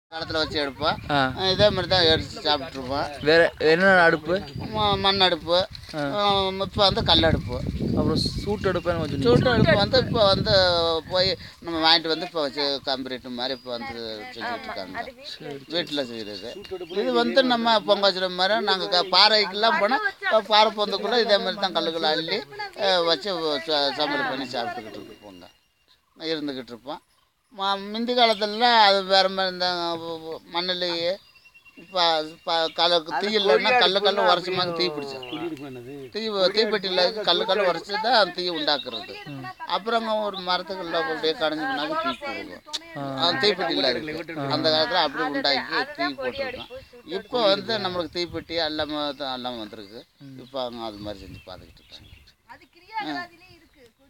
காலத்தில் வச்சு எடுப்போம் ஆ இதே மாதிரி தான் எடுத்து சாப்பிட்ருப்போம் வேற என்னென்ன அடுப்பு ம- மண் அடுப்பு இப்போ வந்து கல் அடுப்பு அப்புறம் சூட்டு அடுப்புன்னு வச்சு சூட்டு அடுப்பு வந்து இப்போ வந்து போய் நம்ம வாங்கிட்டு வந்து இப்போ வச்சு காம்பிரேட் மாதிரி இப்போ வந்து செஞ்சுட்டு இருக்காங்க வீட்டில் செய்கிறது இது வந்து நம்ம பொங்காச்சுற மாதிரி நாங்கள் பாறைக்கெல்லாம் போனால் இப்போ பாறை பொந்துக்குள்ளே இதே மாதிரி தான் கல்லுகளை அள்ளி அஹ், வச்சு ச- சமையல் பண்ணி சாப்பிட்டுக்கிட்டு இருப்போங்க இருந்துக்கிட்டு இருப்போம் ம முந்தி காலத்துலலாம் அது வேறு மாதிரி இருந்தாங்க மண்ணிலேயே இப்போ இப்போ கல் தீ இல்லைன்னா கல்லு கல்லு உரச்சமாக தீ பிடிச்சோம் தீ தீப்பெட்டியில் கல்லு கல்லு உரைச்சி தான் அந்த தீ உண்டாக்குறது அப்புறங்க ஒரு மரத்துக்குள்ள அப்படியே கடைஞ்சி பண்ணாக்க தீ போடுவோம் அந்த தீப்பெட்டியில் இருக்கு அந்த காலத்தில் அப்படியே உண்டாக்கி தீ போட்டிருக்கோம் இப்போ வந்து நம்மளுக்கு தீப்பெட்டி எல்லாமே தான் எல்லாம் வந்திருக்கு இப்போ அவங்க அது மாதிரி செஞ்சு பார்த்துக்கிட்டு இருக்காங்க